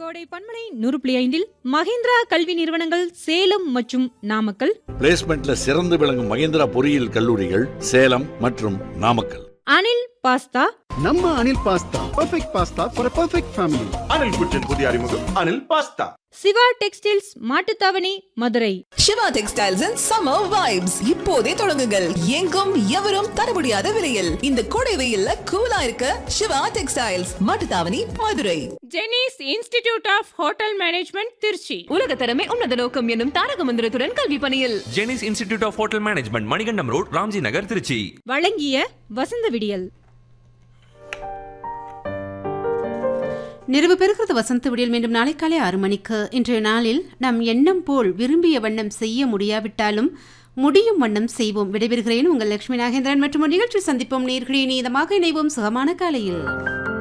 கோடை பன்மலை நூறு புள்ளி ஐந்தில் மகேந்திரா கல்வி நிறுவனங்கள் சேலம் மற்றும் நாமக்கல் பிளேஸ்மெண்ட்ல சிறந்து விளங்கும் மகேந்திரா பொறியியல் கல்லூரிகள் சேலம் மற்றும் நாமக்கல் அனில் பாஸ்தா நம்ம Anil pasta perfect pasta for perfect family Anil குச்சின் புதிய அறிமுகம் Anil pasta Siva textiles Mattuthavani Madurai Siva textiles and summer vibes இப்போதே தொடங்குங்கள் எங்கும் எவரும் தர முடியாத விலையில் இந்த கோடை வெயில்ல கூலா இருக்க Siva textiles Mattuthavani Madurai Jenneys institute of hotel management Tiruchi உலகத்தரமே உன்னத நோக்கம் என்னும் தாரக மந்திரத்துடன் கல்வி பணியில் Jenneys institute of hotel management Manikandam road Ramji Nagar Tiruchi வழங்கிய வசந்த விடியல் நிறைவு பெறுகிறது வசந்த விடியல் மீண்டும் நாளை காலை ஆறு மணிக்கு இன்றைய நாளில் நம் எண்ணம் போல் விரும்பிய வண்ணம் செய்ய முடியாவிட்டாலும் முடியும் வண்ணம் செய்வோம் விடைபெறுகிறேன் உங்கள் லட்சுமி நாகேந்திரன் மற்றும் ஒரு நிகழ்ச்சி சந்திப்போம் நேர்களே நீதமாக இணைவோம் சுகமான காலையில்